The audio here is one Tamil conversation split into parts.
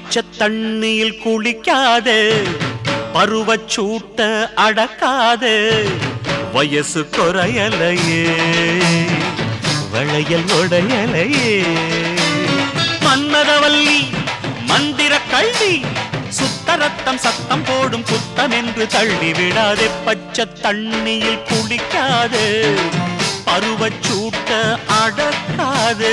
பச்சை தண்ணியில் குளிக்காதே பருவச் சூட்ட அடக்காதே வயசு குறையலையே வளையல் உடையலையே மன்மதவல்லி மந்திர கல்வி சுத்த ரத்தம் சத்தம் போடும் குத்தம் என்று தள்ளி விடாதே பச்சை தண்ணியில் குளிக்காதே பருவச் சூட்ட அடக்காதே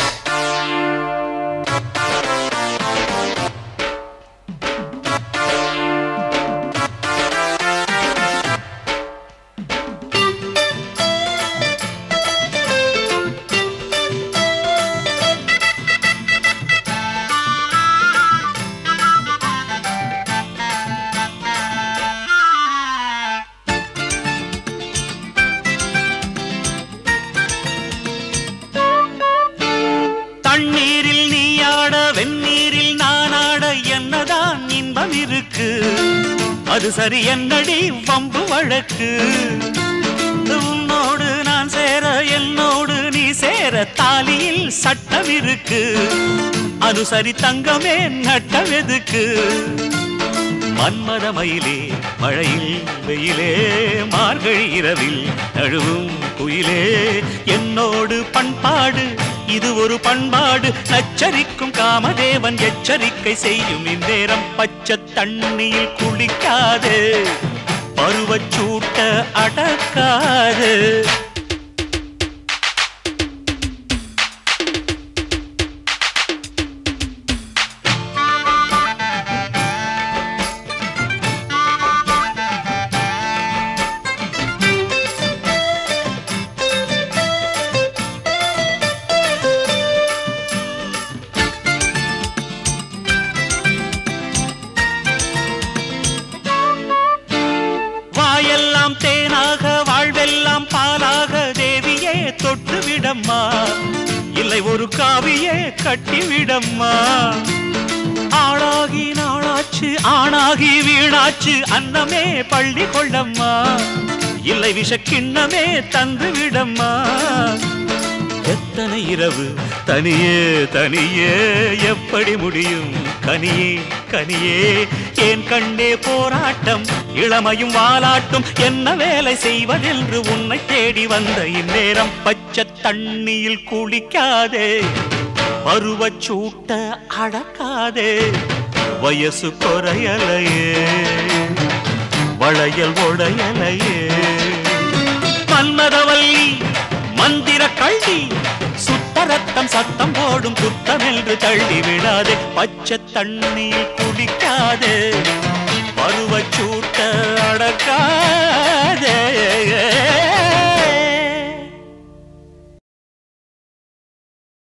தண்ணீரில் நீயாட வெந்நீரில் நானாட என்னதான் இன்பம் இருக்கு அது சரி என்னடி வம்பு வழக்கு உன்னோடு நான் சேர என்னோடு நீ சேர தாலியில் சட்டம் இருக்கு அது சரி தங்கமே நட்டவெதுக்கு மன்மதமயிலே மழையில் வெயிலே மார்கழி இரவில் நழுவும் குயிலே என்னோடு பண்பாடு இது ஒரு பண்பாடு நச்சரிக்கும் காமதேவன் எச்சரிக்கை செய்யும் இந்நேரம் பச்சை தண்ணியில் குளிக்காது பருவச் சூட்ட அடக்காது வாயெல்லாம் தேனாக வாழ்வெல்லாம் பாலாக தேவியே தொட்டுவிடம்மா இல்லை ஒரு காவியே கட்டிவிடம்மா ஆளாகி நாளாச்சு ஆணாகி வீணாச்சு அன்னமே பள்ளி கொள்ளம்மா இல்லை விஷக்கிண்ணமே தந்து விடம்மா எத்தனை இரவு தனியே தனியே எப்படி முடியும் கனியே கனியே ஏன் கண்டே போராட்டம் இளமையும் வாலாட்டும் என்ன வேலை செய்வதென்று உன்னை தேடி வந்த இந்நேரம் பச்சை தண்ணியில் குளிக்காதே பருவச் சூட்ட அடக்காதே வயசு குறையலையே வளையல் உடையலையே மன்மதவல்லி மந்திர கல்வி சுத்த ரத்தம் சத்தம் போடும் குத்தம் என்று தள்ளி விடாதே பச்சை தண்ணியில் குடிக்காதே